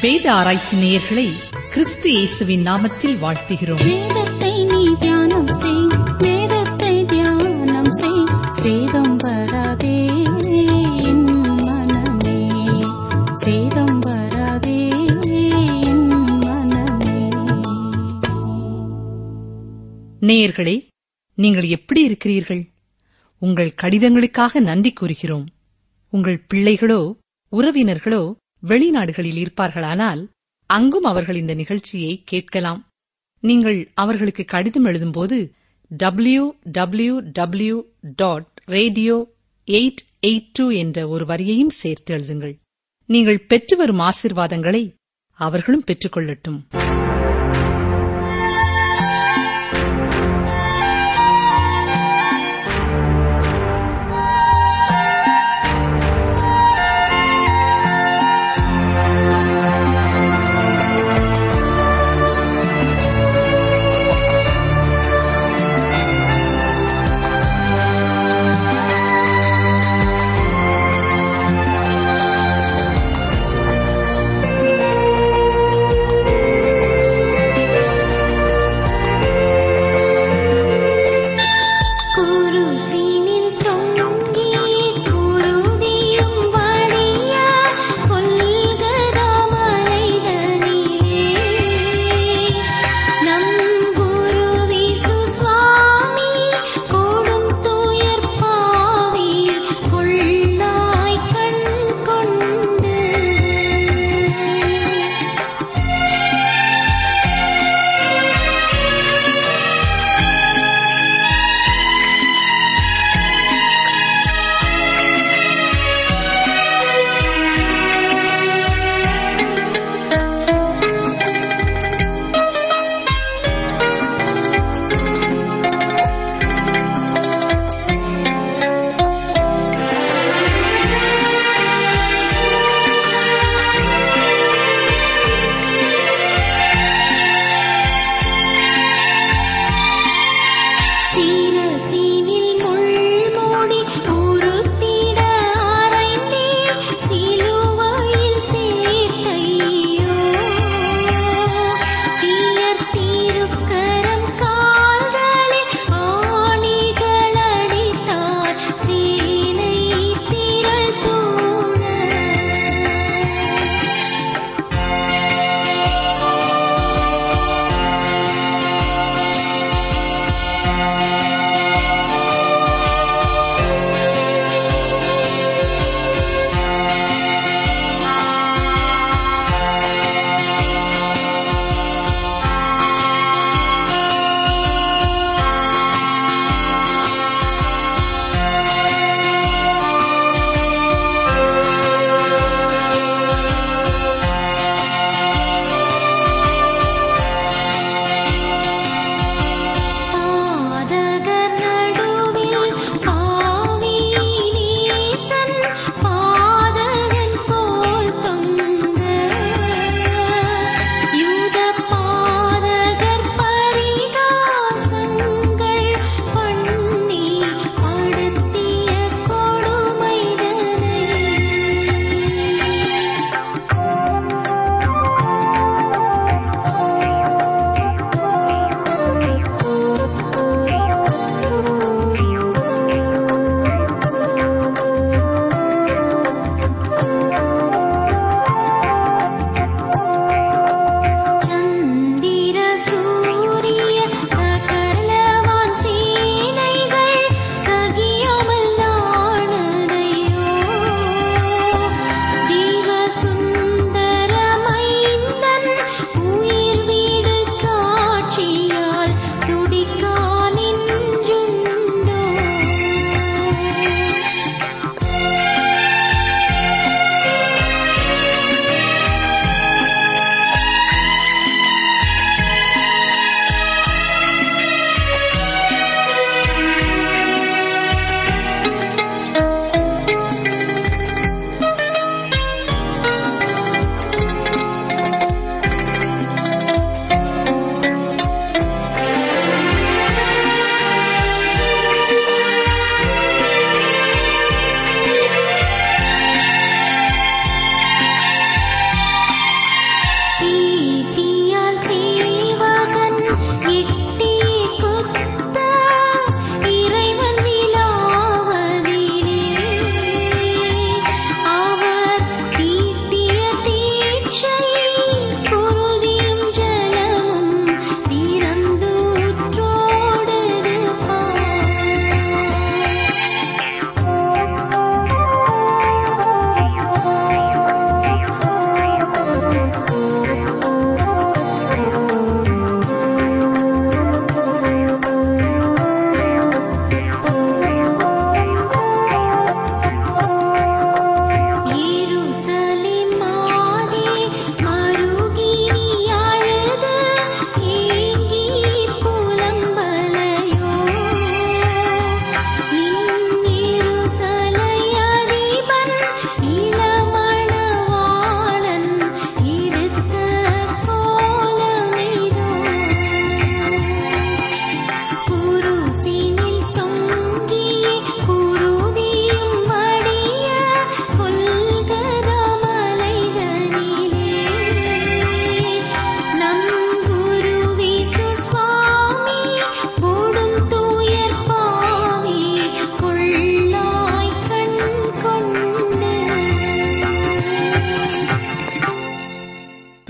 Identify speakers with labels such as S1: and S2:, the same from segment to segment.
S1: வேத ஆராய்ச்சி நேயர்களை கிறிஸ்து இயேசுவின் நாமத்தில் வாழ்த்துகிறோம்
S2: வேதத்தை நீ தியானம் செய் வேதத்தை தியானம் செய் சேதம் வராதே என் மனமே சேதம் வராதே என் மனமே
S1: நேயர்களே நீங்கள் எப்படி இருக்கிறீர்கள் உங்கள் கடிதங்களுக்காக நன்றி கூறுகிறோம் உங்கள் பிள்ளைகளோ உறவினர்களோ வெளிநாடுகளில் இருப்பார்களானால் அங்கும் அவர்கள் இந்த நிகழ்ச்சியை கேட்கலாம் நீங்கள் அவர்களுக்கு கடிதம் எழுதும்போது W W W dot radio eight eight two என்ற ஒரு வரியையும் சேர்த்து எழுதுங்கள் நீங்கள் பெற்று வரும் ஆசிர்வாதங்களை அவர்களும் பெற்றுக்கொள்ளட்டும்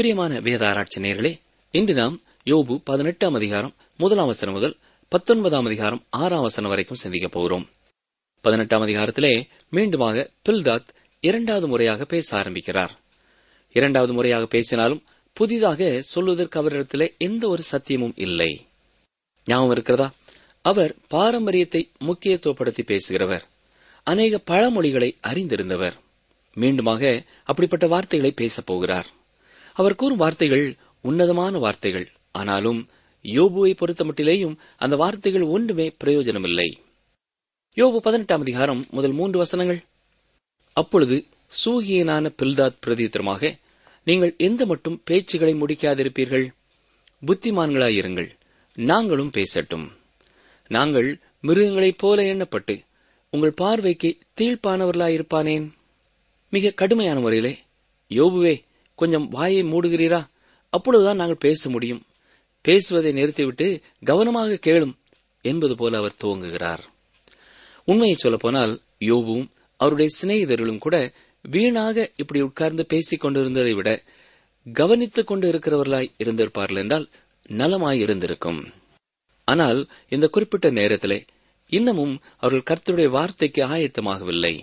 S3: பிரியமான வேத ஆராய்ச்சி நேயர்களே இன்று நாம் யோபு பதினெட்டாம் அதிகாரம் முதலாம் வசனம் முதல் பத்தொன்பதாம் அதிகாரம் ஆறாம் வசனம் வரைக்கும் சிந்திக்கப் போகிறோம் பதினெட்டாம் அதிகாரத்திலே மீண்டுமாக பில்தாத் இரண்டாவது முறையாக பேச ஆரம்பிக்கிறார் இரண்டாவது முறையாக பேசினாலும் புதிதாக சொல்வதற்கு அவரிடத்திலே எந்த ஒரு சத்தியமும் இல்லை ஞாபகம் இருக்கிறதா அவர் பாரம்பரியத்தை முக்கியத்துவப்படுத்தி பேசுகிறவர் அநேக பழமொழிகளை அறிந்திருந்தவர் மீண்டுமாக அப்படிப்பட்ட வார்த்தைகளை பேசப் போகிறார் அவர் கூறும் வார்த்தைகள் உன்னதமான வார்த்தைகள் ஆனாலும் யோபுவை பொறுத்தமட்டிலேயும் அந்த வார்த்தைகள் ஒன்றுமே பிரயோஜனமில்லை யோபு பதினெட்டாம் அதிகாரம் முதல் மூன்று வசனங்கள் அப்பொழுது சூகியனான பில்தாத் பிரதித்திரமாக நீங்கள் எந்த மட்டும் பேச்சுகளை முடிக்காதிருப்பீர்கள் புத்திமான்களாயிருங்கள் நாங்களும் பேசட்டும் நாங்கள் மிருகங்களைப் போல எண்ணப்பட்டு உங்கள் பார்வைக்கு தீழ்ப்பானவர்களாயிருப்பானேன் மிக கடுமையான முறையிலே யோபுவே கொஞ்சம் வாயை மூடுகிறீரா அப்பொழுதுதான் நாங்கள் பேச முடியும் பேசுவதை நிறுத்திவிட்டு கவனமாக கேளும் என்பது போல அவர் துவங்குகிறார் உண்மையை சொல்லப்போனால் யோபுவும் அவருடைய சிநேகிதர்களும் கூட வீணாக இப்படி உட்கார்ந்து பேசிக் கொண்டிருந்ததை விட கவனித்துக் கொண்டு இருக்கிறவர்களாய் இருந்திருப்பார்கள் என்றால் நலமாய் இருந்திருக்கும் ஆனால் இந்த குறிப்பிட்ட நேரத்திலே இன்னமும் அவர்கள் கர்த்தருடைய வார்த்தைக்கு ஆயத்தமாகவில்லை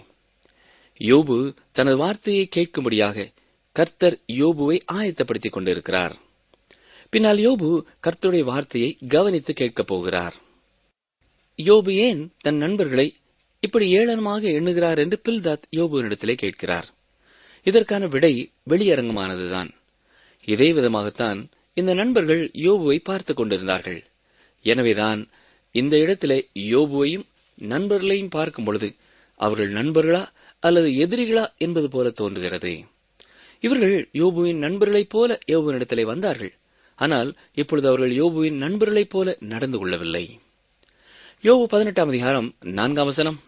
S3: யோபு தனது வார்த்தையை கேட்கும்படியாக கர்த்தர் யோபுவை ஆயத்தப்படுத்திக் கொண்டிருக்கிறார் பின்னால் யோபு கர்த்தருடைய வார்த்தையை கவனித்து கேட்கப் போகிறார் யோபு ஏன் தன் நண்பர்களை இப்படி ஏளனமாக எண்ணுகிறார் என்று பில்தாத் யோபுவினிடத்திலே கேட்கிறார் இதற்கான விடை வெளியரங்கமானதுதான் இதே விதமாகத்தான் இந்த நண்பர்கள் யோபுவை பார்த்துக் கொண்டிருந்தார்கள் எனவேதான் இந்த இடத்திலே யோபுவையும் நண்பர்களையும் பார்க்கும் பொழுது அவர்கள் நண்பர்களா அல்லது எதிரிகளா என்பது போல தோன்றுகிறது இவர்கள் யோபுவின் நண்பர்களைப் போல யோபுவினிடத்திலே வந்தார்கள் ஆனால் இப்பொழுது அவர்கள் யோபுவின் நண்பர்களைப் போல நடந்து கொள்ளவில்லை யோபு பதினெட்டாம் அதிகாரம் நான்காம் வசனம்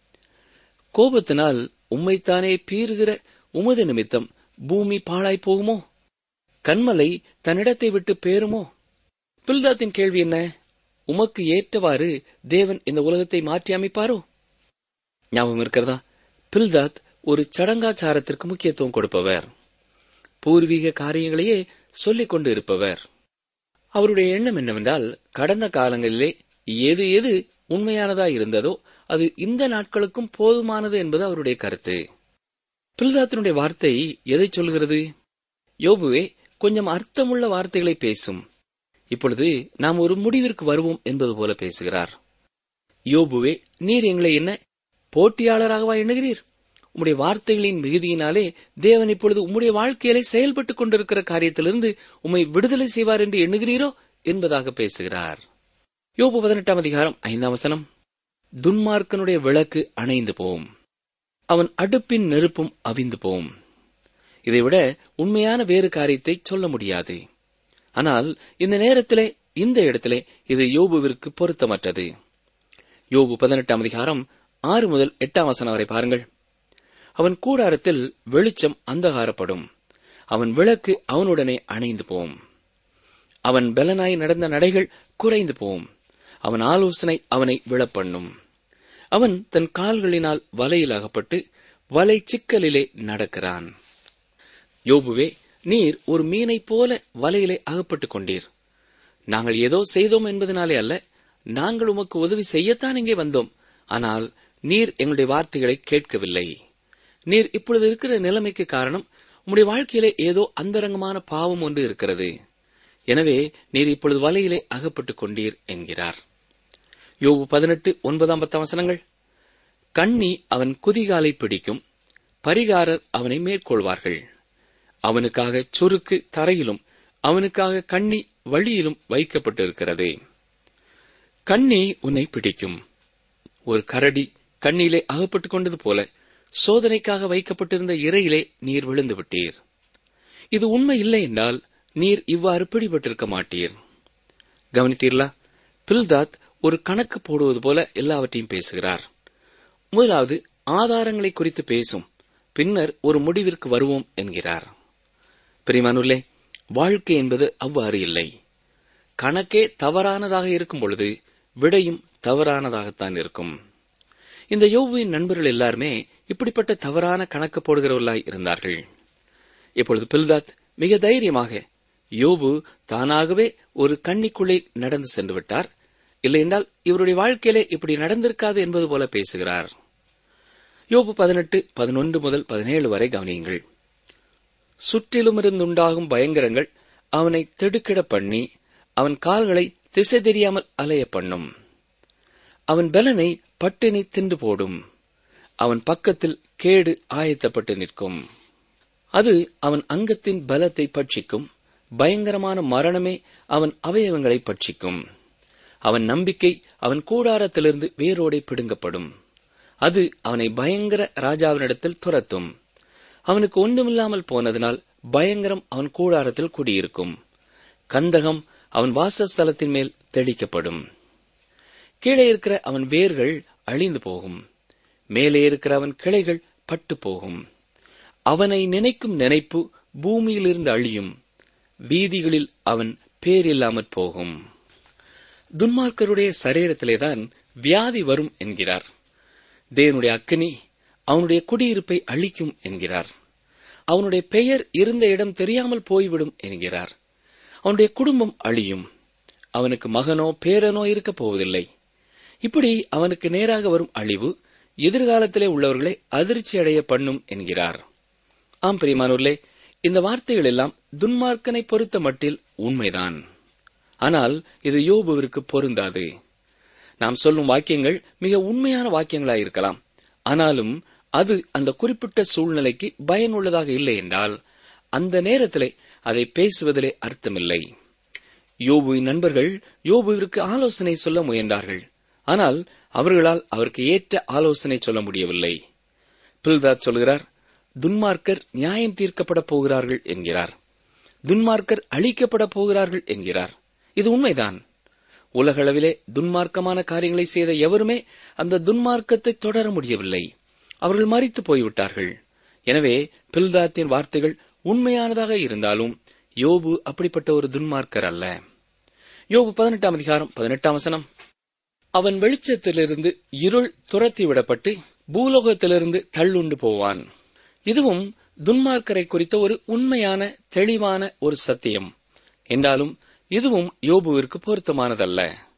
S3: கோபத்தினால் உம்மைத்தானே பீறுகிற உமது நிமித்தம் பூமி பாழாய் போகுமோ கண்மலை தன்னிடத்தை விட்டு பேருமோ பில்தாத்தின் கேள்வி என்ன உமக்கு ஏற்றவாறு தேவன் இந்த உலகத்தை மாற்றி அமைப்பாரோ ஞாபகம் இருக்கிறதா பில்தாத் ஒரு சடங்காச்சாரத்திற்கு முக்கியத்துவம் கொடுப்பவர் பூர்வீக காரியங்களையே சொல்லிக் கொண்டு இருப்பவர் அவருடைய எண்ணம் என்னவென்றால் கடந்த காலங்களிலே எது எது உண்மையானதா இருந்ததோ அது இந்த நாட்களுக்கும் போதுமானது என்பது அவருடைய கருத்து பில்தாத்தினுடைய வார்த்தை எதை சொல்கிறது யோபுவே கொஞ்சம் அர்த்தமுள்ள வார்த்தைகளை பேசும் இப்பொழுது நாம் ஒரு முடிவிற்கு வருவோம் என்பது போல பேசுகிறார் யோபுவே நீர் எங்களை என்ன போட்டியாளராகவா எண்ணுகிறீர் உம்முடைய வார்த்தைகளின் மிகுதியினாலே தேவன் இப்பொழுது உம்முடைய வாழ்க்கையிலே செயல்பட்டுக் கொண்டிருக்கிற காரியத்திலிருந்து உம்மை விடுதலை செய்வார் என்று எண்ணுகிறீரோ என்பதாக பேசுகிறார் யோபு பதினெட்டாம் அதிகாரம் ஐந்தாம் வசனம் துன்மார்க்கனுடைய விளக்கு அணைந்து போம் அவன் அடுப்பின் நெருப்பும் அவிந்து போம் இதைவிட உண்மையான வேறு காரியத்தை சொல்ல முடியாது ஆனால் இந்த நேரத்திலே இந்த இடத்திலே இது யோபுவிற்கு பொருத்தமற்றது யோபு பதினெட்டாம் அதிகாரம் ஆறு முதல் எட்டாம் வசனம் வரை பாருங்கள் அவன் கூடாரத்தில் வெளிச்சம் அந்தகாரப்படும் அவன் விளக்கு அவனுடனே அணைந்து போம் அவன் பலனாய் நடந்த நடைகள் குறைந்து போம் அவன் ஆலோசனை அவனை விழப்பண்ணும் அவன் தன் கால்களினால் வலையில் அகப்பட்டு வலை சிக்கலிலே நடக்கிறான் யோபுவே நீர் ஒரு மீனைப் போல வலையிலே அகப்பட்டுக் கொண்டீர் நாங்கள் ஏதோ செய்தோம் என்பதனாலே அல்ல நாங்கள் உமக்கு உதவி செய்யத்தான் இங்கே வந்தோம் ஆனால் நீர் எங்களுடைய வார்த்தைகளை கேட்கவில்லை நீர் இப்பொழுது இருக்கிற நிலைமைக்கு காரணம் உம்முடைய வாழ்க்கையிலே ஏதோ அந்தரங்கமான பாவம் ஒன்று இருக்கிறது எனவே நீர் இப்பொழுது வலையிலே அகப்பட்டுக் கொண்டீர் என்கிறார் யோபு பதினெட்டு ஒன்பதாம் பத்தாம் வசனங்கள் கண்ணி அவன் குதிகாலை பிடிக்கும் பரிகாரர் அவனை மேற்கொள்வார்கள் அவனுக்காக சொருக்கு தரையிலும் அவனுக்காக கண்ணி வழியிலும் வைக்கப்பட்டிருக்கிறது கண்ணி உன்னை பிடிக்கும் ஒரு கரடி கண்ணிலே அகப்பட்டுக் கொண்டது போல சோதனைக்காக வைக்கப்பட்டிருந்த இறையிலே நீர் விழுந்து விட்டீர் இது உண்மை இல்லை என்றால் நீர் இவ்வாறு பிடிபட்டிருக்க மாட்டீர் கவனித்தீர்களா பில்தாத் ஒரு கணக்கு போடுவது போல எல்லாவற்றையும் பேசுகிறார் முதலாவது ஆதாரங்களை குறித்து பேசும் பின்னர் ஒரு முடிவிற்கு வருவோம் என்கிறார் பிரிமானுள்ளே வாழ்க்கை என்பது அவ்வாறு இல்லை கணக்கே தவறானதாக இருக்கும் பொழுது விடையும் தவறானதாகத்தான் இருக்கும் இந்த யோபுவின் நண்பர்கள் எல்லாருமே இப்படிப்பட்ட தவறான கணக்கு போடுகிறவர்களாய் இருந்தார்கள் இப்பொழுது பில்தாத் மிக தைரியமாக யோபு தானாகவே ஒரு கண்ணிக்குள்ளே நடந்து சென்று விட்டார் இல்லையென்றால் இவருடைய வாழ்க்கையிலே இப்படி நடந்திருக்காது என்பது போல பேசுகிறார் யோபு பதினெட்டு பதினொன்று முதல் பதினேழு வரை கவனியுங்கள் சுற்றிலும் இருந்துண்டாகும் பயங்கரங்கள் அவனை திடுக்கிட பண்ணி அவன் கால்களை திசை தெரியாமல் அலைய பண்ணும் அவன் பலனை பட்டினி தின்று போடும் அவன் பக்கத்தில் கேடு ஆயத்தப்பட்டு நிற்கும் அது அவன் அங்கத்தின் பலத்தை பட்சிக்கும் பயங்கரமான மரணமே அவன் அவயவங்களை பட்சிக்கும் அவன் நம்பிக்கை அவன் கூடாரத்திலிருந்து வேரோடை பிடுங்கப்படும் அது அவனை பயங்கர ராஜாவினிடத்தில் துரத்தும் அவனுக்கு ஒன்றுமில்லாமல் போனதினால் பயங்கரம் அவன் கூடாரத்தில் குடியிருக்கும் கந்தகம் அவன் வாசஸ்தலத்தின் மேல் தெளிக்கப்படும் கீழே இருக்கிற அவன் வேர்கள் அழிந்து போகும் மேலே இருக்கிற அவன் கிளைகள் பட்டு போகும் அவனை நினைக்கும் நினைப்பு பூமியிலிருந்து அழியும் வீதிகளில் அவன் பேரில்லாமற் போகும் துன்மார்க்கருடைய சரீரத்திலேதான் வியாதி வரும் என்கிறார் தேவனுடைய அக்கினி அவனுடைய குடியிருப்பை அழிக்கும் என்கிறார் அவனுடைய பெயர் இருந்த இடம் தெரியாமல் போய்விடும் என்கிறார் அவனுடைய குடும்பம் அழியும் அவனுக்கு மகனோ பேரனோ இருக்கப் போவதில்லை இப்படி அவனுக்கு நேராக வரும் அழிவு எதிர்காலத்திலே உள்ளவர்களை அதிர்ச்சி அடைய பண்ணும் என்கிறார் ஆம் பிரியமானூர்லே இந்த வார்த்தைகள் எல்லாம் துன்மார்க்கனை பொறுத்த மட்டில் உண்மைதான் ஆனால் இது யோபுவிற்கு பொருந்தாது நாம் சொல்லும் வாக்கியங்கள் மிக உண்மையான வாக்கியங்களாயிருக்கலாம் ஆனாலும் அது அந்த குறிப்பிட்ட சூழ்நிலைக்கு பயனுள்ளதாக இல்லை என்றால் அந்த நேரத்திலே அதை பேசுவதிலே அர்த்தமில்லை யோபுவின் நண்பர்கள் யோபுவிற்கு ஆலோசனை சொல்ல முயன்றார்கள் ஆனால் அவர்களால் அவருக்கு ஏற்ற ஆலோசனை சொல்ல முடியவில்லை பில்தாத் சொல்கிறார் துன்மார்க்கர் நியாயம் தீர்க்கப்பட போகிறார்கள் என்கிறார் துன்மார்க்கர் அழிக்கப்பட போகிறார்கள் என்கிறார் இது உண்மைதான் உலகளவிலே துன்மார்க்கமான காரியங்களை செய்த எவருமே அந்த துன்மார்க்கத்தை தொடர முடியவில்லை அவர்கள் மறித்து போய்விட்டார்கள் எனவே பில்தாத்தின் வார்த்தைகள் உண்மையானதாக இருந்தாலும் யோபு அப்படிப்பட்ட ஒரு துன்மார்க்கர் அல்ல யோபு பதினெட்டாம் அதிகாரம் பதினெட்டாம் வசனம் அவன் வெளிச்சத்திலிருந்து இருள் துரத்தி விடப்பட்டு பூலோகத்திலிருந்து தள்ளுண்டு போவான் இதுவும் துன்மார்க்கரை குறித்த ஒரு உண்மையான தெளிவான ஒரு சத்தியம் என்றாலும் இதுவும் யோபுவிற்கு பொருத்தமானதல்ல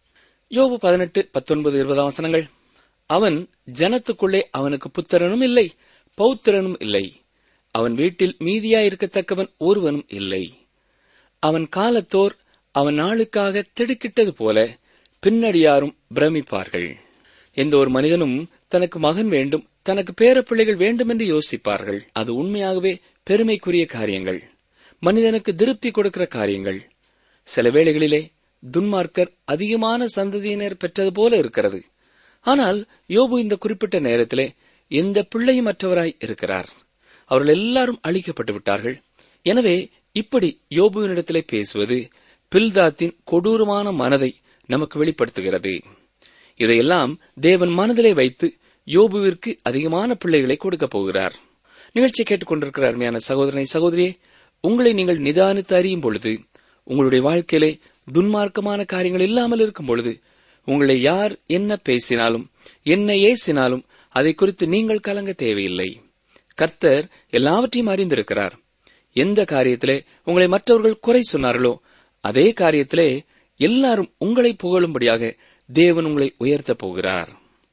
S3: யோபு பதினெட்டு பத்தொன்பது இருபதாம் வசனங்கள் அவன் ஜனத்துக்குள்ளே அவனுக்கு புத்திரனும் இல்லை பௌத்திரனும் இல்லை அவன் வீட்டில் மீதியாயிருக்கத்தக்கவன் ஒருவனும் இல்லை அவன் காலத்தோர் அவன் நாளுக்காக திடுக்கிட்டது போல பின்னடியாரும் பிரமிப்பார்கள் எந்த ஒரு மனிதனும் தனக்கு மகன் வேண்டும் தனக்கு பேரப்பிள்ளைகள் வேண்டும் என்று யோசிப்பார்கள் அது உண்மையாகவே பெருமைக்குரிய காரியங்கள் மனிதனுக்கு திருப்தி கொடுக்கிற காரியங்கள் சில வேளைகளிலே துன்மார்க்கர் அதிகமான சந்ததியினர் பெற்றது போல இருக்கிறது ஆனால் யோபு இந்த குறிப்பிட்ட நேரத்திலே எந்த பிள்ளையும் அற்றவராய் இருக்கிறார் அவர்கள் எல்லாரும் அழிக்கப்பட்டு விட்டார்கள் எனவே இப்படி யோபுவினிடத்திலே பேசுவது பில்தாத்தின் கொடூரமான மனதை நமக்கு வெளிப்படுத்துகிறது இதையெல்லாம் தேவன் மனதிலே வைத்து யோபுவிற்கு அதிகமான பிள்ளைகளை கொடுக்கப் போகிறார் நிகழ்ச்சி கேட்டுக்கொண்டிருக்கிற அருமையான சகோதரனை சகோதரியே உங்களை நீங்கள் நிதானித்து அறியும் பொழுது உங்களுடைய வாழ்க்கையிலே துன்மார்க்கமான காரியங்கள் இல்லாமல் இருக்கும் பொழுது உங்களை யார் என்ன பேசினாலும் என்ன ஏசினாலும் அதை குறித்து நீங்கள் கலங்க தேவையில்லை கர்த்தர் எல்லாவற்றையும் அறிந்திருக்கிறார் எந்த காரியத்திலே உங்களை மற்றவர்கள் குறை சொன்னார்களோ அதே காரியத்திலே எல்லாரும் உங்களை புகழும்படியாக தேவன் உங்களை உயர்த்தப் போகிறார்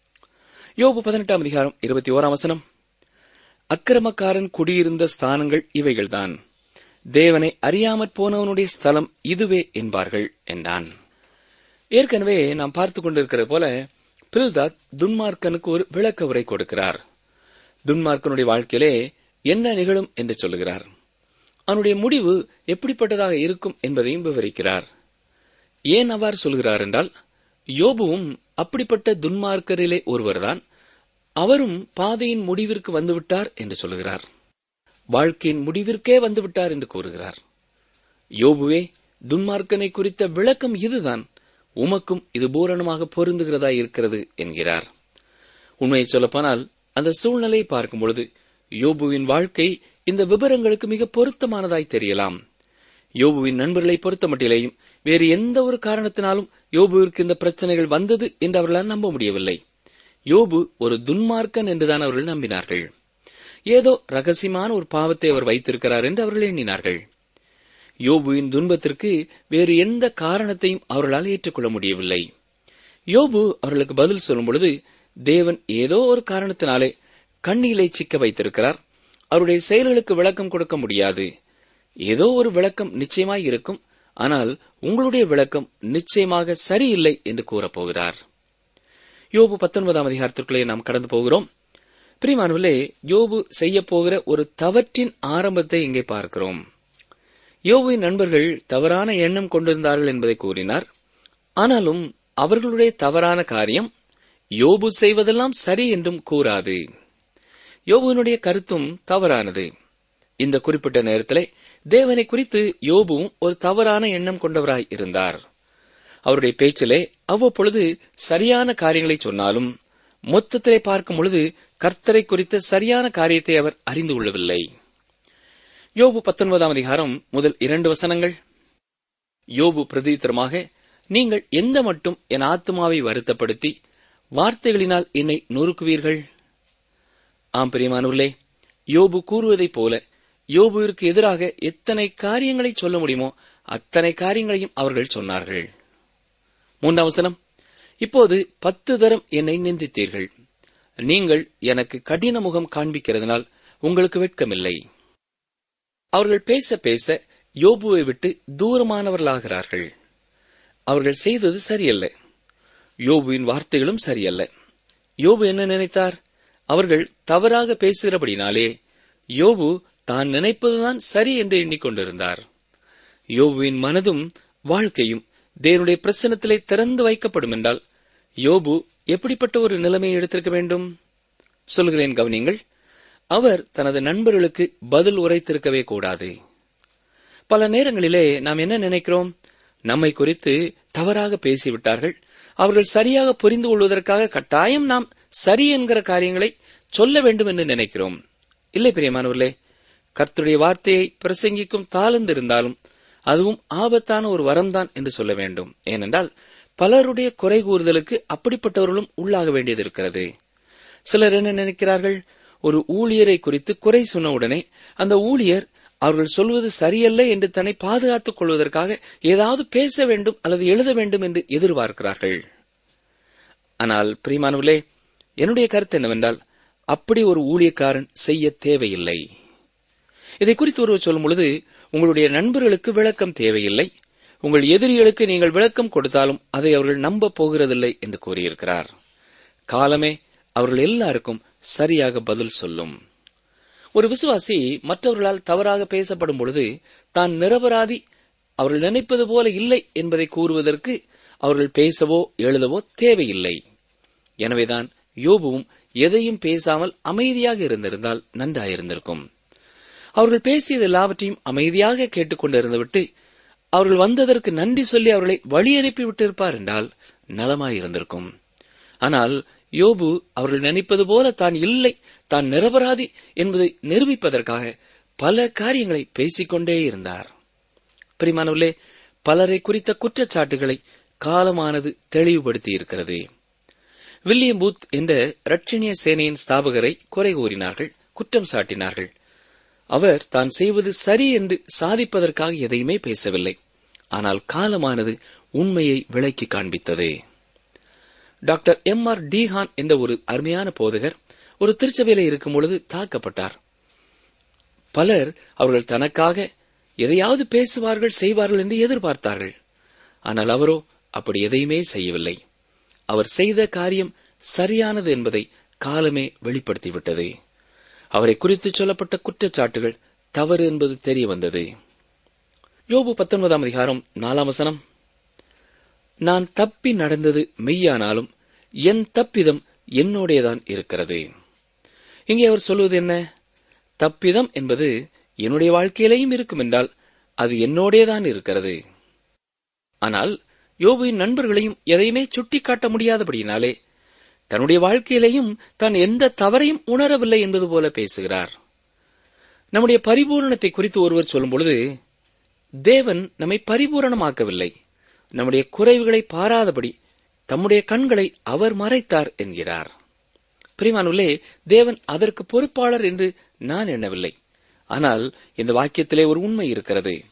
S3: யோபு பதினெட்டாம் அதிகாரம் இருபத்தி ஓராம் வசனம் அக்கிரமக்காரன் குடியிருந்த ஸ்தானங்கள் இவைகள்தான் தேவனை அறியாமற் போனவனுடைய ஸ்தலம் இதுவே என்பார்கள் என்றான் ஏற்கனவே நாம் பார்த்துக் கொண்டிருக்கிறது போல பில்தாத் துன்மார்க்கனுக்கு ஒரு விளக்க உரை கொடுக்கிறார் துன்மார்க்கனுடைய வாழ்க்கையிலே என்ன நிகழும் என்று சொல்லுகிறார் அவனுடைய முடிவு எப்படிப்பட்டதாக இருக்கும் என்பதையும் விவரிக்கிறார் ஏன் அவ்வாறு சொல்கிறார் என்றால் யோபுவும் அப்படிப்பட்ட துன்மார்க்கரிலே ஒருவர்தான் அவரும் பாதையின் முடிவிற்கு வந்துவிட்டார் என்று சொல்லுகிறார் வாழ்க்கையின் முடிவிற்கே வந்துவிட்டார் என்று கூறுகிறார் யோபுவே துன்மார்க்கனை குறித்த விளக்கம் இதுதான் உமக்கும் இது பூரணமாக பொருந்துகிறதா இருக்கிறது என்கிறார் உண்மையை சொல்லப்போனால் அந்த சூழ்நிலையை பார்க்கும் பொழுது யோபுவின் வாழ்க்கை இந்த விவரங்களுக்கு மிக பொருத்தமானதாய் தெரியலாம் யோபுவின் நண்பர்களை பொறுத்தமட்டிலேயும் வேறு எந்த ஒரு காரணத்தினாலும் யோபுவிற்கு இந்த பிரச்சனைகள் வந்தது என்று அவர்களால் நம்ப முடியவில்லை யோபு ஒரு துன்மார்க்கன் என்றுதான் அவர்கள் நம்பினார்கள் ஏதோ ரகசியமான ஒரு பாவத்தை அவர் வைத்திருக்கிறார் என்று அவர்கள் எண்ணினார்கள் யோபுவின் துன்பத்திற்கு வேறு எந்த காரணத்தையும் அவர்களால் ஏற்றுக்கொள்ள முடியவில்லை யோபு அவர்களுக்கு பதில் சொல்லும் பொழுது தேவன் ஏதோ ஒரு காரணத்தினாலே கண்ணிலை சிக்க வைத்திருக்கிறார் அவருடைய செயல்களுக்கு விளக்கம் கொடுக்க முடியாது ஏதோ ஒரு விளக்கம் நிச்சயமாய் இருக்கும் ஆனால் உங்களுடைய விளக்கம் நிச்சயமாக சரியில்லை என்று கூறப்போகிறார் யோபு பத்தொன்பதாம் அதிகாரத்திற்குள்ளே நாம் கடந்து போகிறோம் பிரிமானுவிலே யோபு செய்ய போகிற ஒரு தவற்றின் ஆரம்பத்தை இங்கே பார்க்கிறோம் யோபுவின் நண்பர்கள் தவறான எண்ணம் கொண்டிருந்தார்கள் என்பதை கூறினார் ஆனாலும் அவர்களுடைய தவறான காரியம் யோபு செய்வதெல்லாம் சரி என்றும் கூறாது யோபுவினுடைய கருத்தும் தவறானது இந்த குறிப்பிட்ட நேரத்திலே தேவனை குறித்து யோபுவும் ஒரு தவறான எண்ணம் கொண்டவராய் இருந்தார் அவருடைய பேச்சிலே அவ்வப்பொழுது சரியான காரியங்களை சொன்னாலும் மொத்தத்திலே பார்க்கும் பொழுது கர்த்தரை குறித்த சரியான காரியத்தை அவர் அறிந்து கொள்ளவில்லை யோபு பத்தொன்பதாம் அதிகாரம் முதல் இரண்டு வசனங்கள் யோபு பிரதித்திரமாக நீங்கள் எந்த மட்டும் என் ஆத்மாவை வருத்தப்படுத்தி வார்த்தைகளினால் என்னை நொறுக்குவீர்கள் ஆம் பிரியமானவர்களே யோபு கூறுவதைப் போல யோபுவிற்கு எதிராக எத்தனை காரியங்களை சொல்ல முடியுமோ அத்தனை காரியங்களையும் அவர்கள் சொன்னார்கள் மூன்றாம் வசனம் இப்போது பத்து தரம் என்னை நிந்தித்தீர்கள் நீங்கள் எனக்கு கடின முகம் காண்பிக்கிறதுனால் உங்களுக்கு வெட்கமில்லை அவர்கள் பேச பேச யோபுவை விட்டு தூரமானவர்களாகிறார்கள் அவர்கள் செய்தது சரியல்ல யோபுவின் வார்த்தைகளும் சரியல்ல யோபு என்ன நினைத்தார் அவர்கள் தவறாக பேசுகிறபடினாலே யோபு தான் நினைப்பதுதான் சரி என்று எண்ணிக்கொண்டிருந்தார் யோபுவின் மனதும் வாழ்க்கையும் தேவனுடைய பிரசனத்திலே திறந்து வைக்கப்படும் என்றால் யோபு எப்படிப்பட்ட ஒரு நிலைமையை எடுத்திருக்க வேண்டும் சொல்கிறேன் கவனிங்கள் அவர் தனது நண்பர்களுக்கு பதில் உரைத்திருக்கவே கூடாது பல நேரங்களிலே நாம் என்ன நினைக்கிறோம் நம்மை குறித்து தவறாக பேசிவிட்டார்கள் அவர்கள் சரியாக புரிந்து கொள்வதற்காக கட்டாயம் நாம் சரி என்கிற காரியங்களை சொல்ல வேண்டும் என்று நினைக்கிறோம் இல்லை பிரியமானவர்களே கர்த்தருடைய வார்த்தையை பிரசங்கிக்கும் தாளந்து இருந்தாலும் அதுவும் ஆபத்தான ஒரு வரம்தான் என்று சொல்ல வேண்டும் ஏனென்றால் பலருடைய குறை கூறுதலுக்கு அப்படிப்பட்டவர்களும் உள்ளாக வேண்டியது இருக்கிறது சிலர் என்ன நினைக்கிறார்கள் ஒரு ஊழியரை குறித்து குறை சொன்ன உடனே அந்த ஊழியர் அவர்கள் சொல்வது சரியல்ல என்று தன்னை பாதுகாத்துக் கொள்வதற்காக ஏதாவது பேச வேண்டும் அல்லது எழுத வேண்டும் என்று எதிர்பார்க்கிறார்கள் ஆனால் பிரிமானவர்களே என்னுடைய கருத்து என்னவென்றால் அப்படி ஒரு ஊழியக்காரன் செய்ய தேவையில்லை இதை குறித்து ஒருவர் சொல்லும் பொழுது உங்களுடைய நண்பர்களுக்கு விளக்கம் தேவையில்லை உங்கள் எதிரிகளுக்கு நீங்கள் விளக்கம் கொடுத்தாலும் அதை அவர்கள் நம்ப போகிறதில்லை என்று கூறியிருக்கிறார் காலமே அவர்கள் எல்லாருக்கும் சரியாக பதில் சொல்லும் ஒரு விசுவாசி மற்றவர்களால் தவறாக பேசப்படும் பொழுது தான் நிரபராதி அவர்கள் நினைப்பது போல இல்லை என்பதை கூறுவதற்கு அவர்கள் பேசவோ எழுதவோ தேவையில்லை எனவேதான் யோபுவும் எதையும் பேசாமல் அமைதியாக இருந்திருந்தால் நன்றாயிருந்திருக்கும் அவர்கள் பேசியது எல்லாவற்றையும் அமைதியாக கேட்டுக்கொண்டிருந்துவிட்டு அவர்கள் வந்ததற்கு நன்றி சொல்லி அவர்களை வழி அனுப்பி விட்டிருப்பார் என்றால் நலமாயிருந்திருக்கும் ஆனால் யோபு அவர்கள் நினைப்பது போல தான் இல்லை தான் நிரபராதி என்பதை நிரூபிப்பதற்காக பல காரியங்களை பேசிக்கொண்டே இருந்தார் பிரிமானவர்களே பலரை குறித்த குற்றச்சாட்டுகளை காலமானது தெளிவுபடுத்தி இருக்கிறது வில்லியம் பூத் என்ற ரட்சணிய சேனையின் ஸ்தாபகரை குறை கூறினார்கள் குற்றம் சாட்டினார்கள் அவர் தான் செய்வது சரி என்று சாதிப்பதற்காக எதையுமே பேசவில்லை ஆனால் காலமானது உண்மையை விளக்கி காண்பித்தது டாக்டர் எம் ஆர் டிஹான் என்ற ஒரு அருமையான போதகர் ஒரு திருச்சபையில இருக்கும் பொழுது தாக்கப்பட்டார் பலர் அவர்கள் தனக்காக எதையாவது பேசுவார்கள் செய்வார்கள் என்று எதிர்பார்த்தார்கள் ஆனால் அவரோ அப்படி எதையுமே செய்யவில்லை அவர் செய்த காரியம் சரியானது என்பதை காலமே வெளிப்படுத்திவிட்டது அவரை குறித்து சொல்லப்பட்ட குற்றச்சாட்டுகள் தவறு என்பது தெரிய வந்தது யோபு பத்தொன்பதாம் அதிகாரம் நாலாம் வசனம் நான் தப்பி நடந்தது மெய்யானாலும் என் தப்பிதம் என்னுடையதான் இருக்கிறது இங்கே அவர் சொல்வது என்ன தப்பிதம் என்பது என்னுடைய வாழ்க்கையிலேயும் இருக்கும் என்றால் அது என்னோடேதான் இருக்கிறது ஆனால் யோபுவின் நண்பர்களையும் எதையுமே சுட்டிக்காட்ட முடியாதபடியினாலே தன்னுடைய வாழ்க்கையிலேயும் தான் எந்த தவறையும் உணரவில்லை என்பது போல பேசுகிறார் நம்முடைய பரிபூரணத்தை குறித்து ஒருவர் சொல்லும் பொழுது தேவன் நம்மை பரிபூரணமாக்கவில்லை நம்முடைய குறைவுகளை பாராதபடி தம்முடைய கண்களை அவர் மறைத்தார் என்கிறார் பிரிமானுள்ளே தேவன் அதற்கு பொறுப்பாளர் என்று நான் எண்ணவில்லை ஆனால் இந்த வாக்கியத்திலே ஒரு உண்மை இருக்கிறது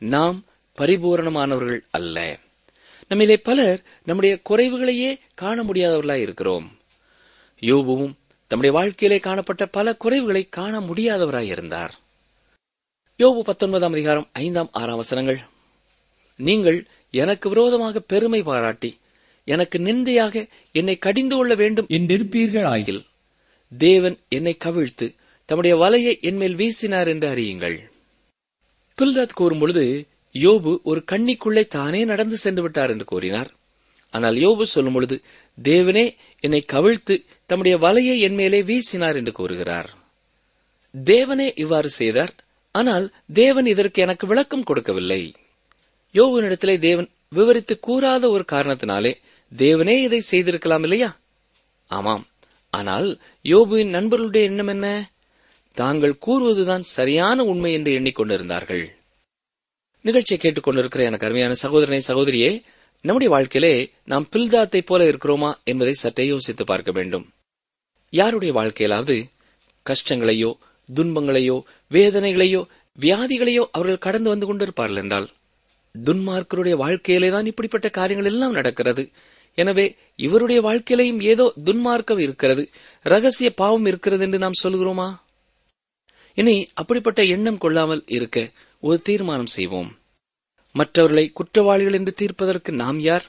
S3: நாம் பரிபூரணமானவர்கள் அல்ல நம்மிலே பலர் நம்முடைய குறைவுகளையே காண முடியாதவர்களாய் இருக்கிறோம் யோபுவும் தம்முடைய வாழ்க்கையிலே காணப்பட்ட பல குறைவுகளை காண முடியாதவராய் இருந்தார் யோபு பத்தொன்பதாம் அதிகாரம் ஐந்தாம் ஆறாம் வசனங்கள் நீங்கள் எனக்கு விரோதமாக பெருமை பாராட்டி எனக்கு நிந்தையாக என்னை கடிந்து கொள்ள வேண்டும்
S4: என்றிருப்பீர்களாகில்
S3: ஆகில் தேவன் என்னை கவிழ்த்து தம்முடைய வலையை என்மேல் வீசினார் என்று அறியுங்கள் பில்தாத் கூறும் பொழுது யோபு ஒரு கண்ணிக்குள்ளே தானே நடந்து சென்று விட்டார் என்று கூறினார் ஆனால் யோபு சொல்லும் பொழுது தேவனே என்னை கவிழ்த்து தம்முடைய வலையை என்மேலே வீசினார் என்று கூறுகிறார் தேவனே இவ்வாறு செய்தார் ஆனால் தேவன் இதற்கு எனக்கு விளக்கம் கொடுக்கவில்லை யோபுவினிடத்திலே தேவன் விவரித்து கூறாத ஒரு காரணத்தினாலே தேவனே இதை செய்திருக்கலாம் இல்லையா ஆமாம் ஆனால் யோபுவின் நண்பர்களுடைய எண்ணம் என்ன தாங்கள் கூறுவதுதான் சரியான உண்மை என்று எண்ணிக்கொண்டிருந்தார்கள் நிகழ்ச்சியை கேட்டுக்கொண்டிருக்கிற எனக்கு அருமையான சகோதரனை சகோதரியே நம்முடைய வாழ்க்கையிலே நாம் பில்தாத்தை போல இருக்கிறோமா என்பதை சற்றே யோசித்து பார்க்க வேண்டும் யாருடைய வாழ்க்கையிலாவது கஷ்டங்களையோ துன்பங்களையோ வேதனைகளையோ வியாதிகளையோ அவர்கள் கடந்து வந்து கொண்டிருப்பார்கள் என்றால் துன்மார்க்கருடைய வாழ்க்கையிலே தான் இப்படிப்பட்ட காரியங்கள் எல்லாம் நடக்கிறது எனவே இவருடைய வாழ்க்கையிலையும் ஏதோ துன்மார்க்கம் இருக்கிறது ரகசிய பாவம் இருக்கிறது என்று நாம் சொல்கிறோமா இனி அப்படிப்பட்ட எண்ணம் கொள்ளாமல் இருக்க ஒரு தீர்மானம் செய்வோம் மற்றவர்களை குற்றவாளிகள் என்று தீர்ப்பதற்கு நாம் யார்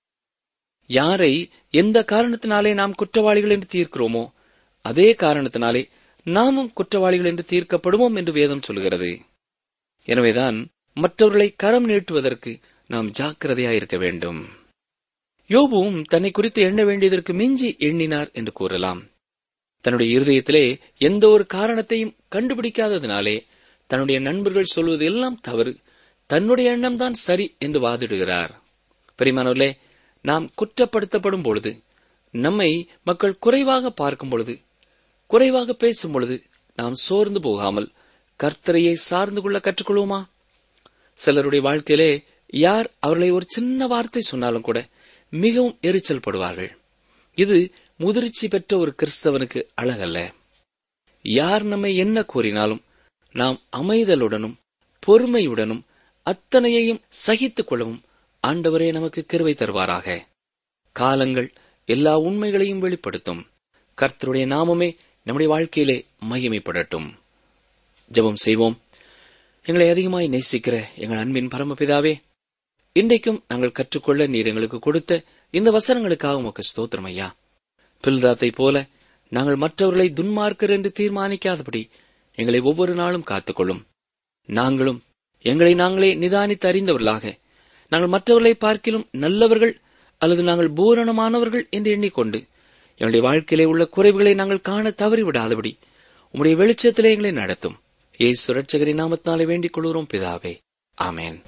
S3: யாரை எந்த காரணத்தினாலே நாம் குற்றவாளிகள் என்று தீர்க்கிறோமோ அதே காரணத்தினாலே நாமும் குற்றவாளிகள் என்று தீர்க்கப்படுவோம் என்று வேதம் சொல்கிறது எனவேதான் மற்றவர்களை கரம் நீட்டுவதற்கு நாம் ஜாக்கிரதையாயிருக்க வேண்டும் யோபுவும் தன்னை குறித்து எண்ண வேண்டியதற்கு மிஞ்சி எண்ணினார் என்று கூறலாம் தன்னுடைய இருதயத்திலே எந்த ஒரு காரணத்தையும் கண்டுபிடிக்காததினாலே தன்னுடைய நண்பர்கள் சொல்வது எல்லாம் தவறு தன்னுடைய எண்ணம்தான் சரி என்று வாதிடுகிறார் பெரியமானவர்களே நாம் குற்றப்படுத்தப்படும் பொழுது நம்மை மக்கள் குறைவாக பார்க்கும் பொழுது குறைவாக பேசும் பொழுது நாம் சோர்ந்து போகாமல் கர்த்தரையை சார்ந்து கொள்ள கற்றுக்கொள்வோமா சிலருடைய வாழ்க்கையிலே யார் அவர்களை ஒரு சின்ன வார்த்தை சொன்னாலும் கூட மிகவும் எரிச்சல் படுவார்கள் இது முதிர்ச்சி பெற்ற ஒரு கிறிஸ்தவனுக்கு அழகல்ல யார் நம்மை என்ன கூறினாலும் நாம் அமைதலுடனும் பொறுமையுடனும் அத்தனையையும் சகித்துக் கொள்ளவும் ஆண்டவரே நமக்கு கிருவை தருவாராக காலங்கள் எல்லா உண்மைகளையும் வெளிப்படுத்தும் கர்த்தருடைய நாமமே நம்முடைய வாழ்க்கையிலே மகிமைப்படட்டும் ஜெபம் செய்வோம் எங்களை அதிகமாய் நேசிக்கிற எங்கள் அன்பின் பரமபிதாவே இன்றைக்கும் நாங்கள் கற்றுக்கொள்ள நீர் எங்களுக்கு கொடுத்த இந்த வசனங்களுக்காக உமக்கு ஸ்தோத்திரம் ஐயா பில்தாத்தை போல நாங்கள் மற்றவர்களை துன்மார்க்கர் என்று தீர்மானிக்காதபடி எங்களை ஒவ்வொரு நாளும் காத்துக்கொள்ளும் நாங்களும் எங்களை நாங்களே நிதானித்து அறிந்தவர்களாக நாங்கள் மற்றவர்களை பார்க்கிலும் நல்லவர்கள் அல்லது நாங்கள் பூரணமானவர்கள் என்று எண்ணிக்கொண்டு எங்களுடைய வாழ்க்கையிலே உள்ள குறைவுகளை நாங்கள் காண தவறிவிடாதபடி உம்முடைய வெளிச்சத்திலே எங்களை நடத்தும் ஏசு ரட்சகரின் நாமத்தினாலே வேண்டிக் கொள்கிறோம் பிதாவே ஆமேன்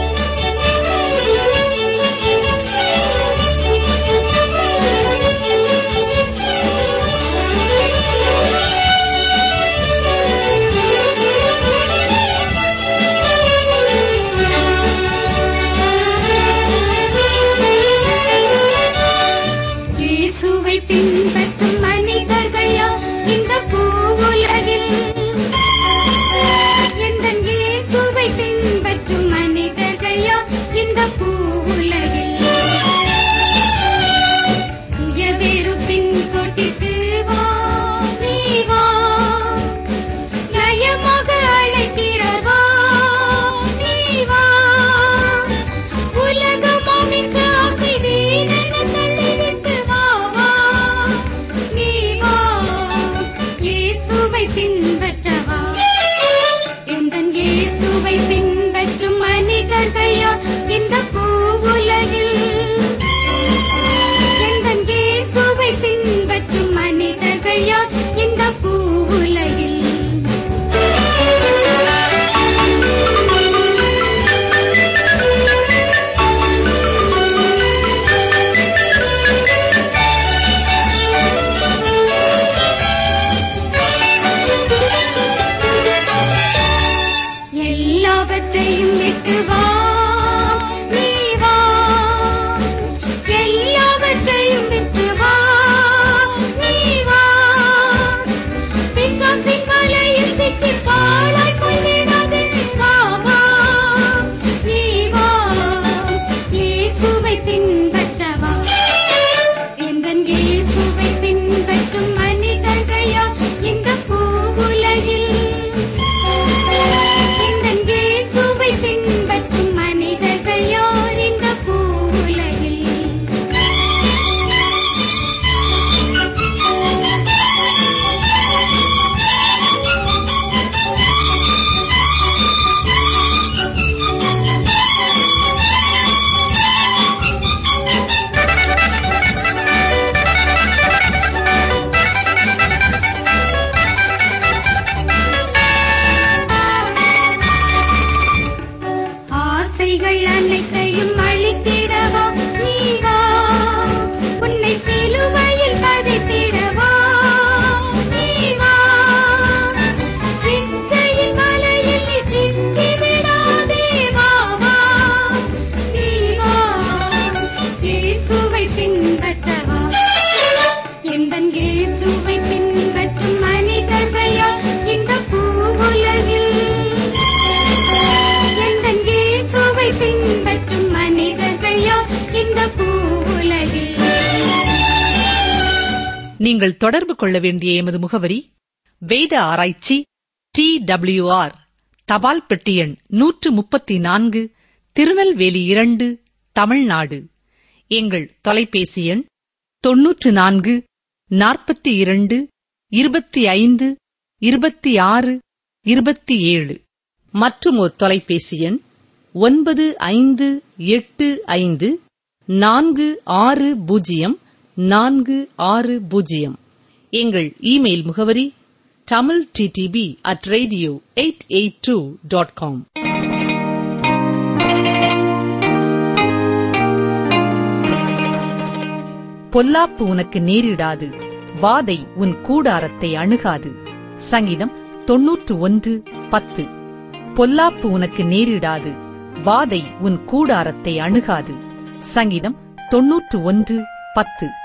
S2: இயேசுவை பின்பற்றும் மனிதர்கள் யார் இந்த பூவுலகில் எந்தன் இயேசுவை பின்பற்றும் மனிதர்கள் யார் இந்த பூவுலகில் சுய வெறுப்பின் கோட்டிற்கு வா நீ வா நயமாக அழைக்கிறார் வா நீ வா உலக மாமிச ஆசை வீணென தள்ளிவிட்டு வா வா நீ வா இயேசுவை பின்பற்றவா எந்தன் இயேசுவை பின்பற்றும் மனிதர்கள் யார் இந்த பூவுலகில் எந்தன் இயேசுவை பின்பற்றும் மனிதர்கள் யார் இந்த பூவுலகில் எல்லாவற்றையும் விட்டு வா நீ வா எல்லாவற்றையும் விட்டு வா நீ வா பிசாசின் வலையில் சிக்கி பாழாய் போய்விடாதே வா வா
S1: நீங்கள் தொடர்பு கொள்ள வேண்டிய எமது முகவரி வேத ஆராய்ச்சி டி ஆர் தபால் பெட்டி எண் நூற்று முப்பத்தி நான்கு திருநெல்வேலி இரண்டு தமிழ்நாடு எங்கள் தொலைபேசி எண் தொன்னூற்று நான்கு நாற்பத்தி இரண்டு இருபத்தி ஐந்து இருபத்தி ஆறு இருபத்தி ஏழு மற்றும் ஒரு தொலைபேசி எண் ஒன்பது ஐந்து எட்டு ஐந்து நான்கு ஆறு பூஜ்ஜியம் நான்கு ஆறு பூஜ்ஜியம் எங்கள் இமெயில் முகவரி Tamil TDP at radio eight eight two dot com பொல்லாப்பு உனக்கு நேரிடாது வாதை உன் கூடாரத்தை அணுகாது சங்கீதம் தொன்னூற்று ஒன்று பத்து பொல்லாப்பு உனக்கு நேரிடாது வாதை உன் கூடாரத்தை அணுகாது சங்கீதம் தொன்னூற்று ஒன்று பத்து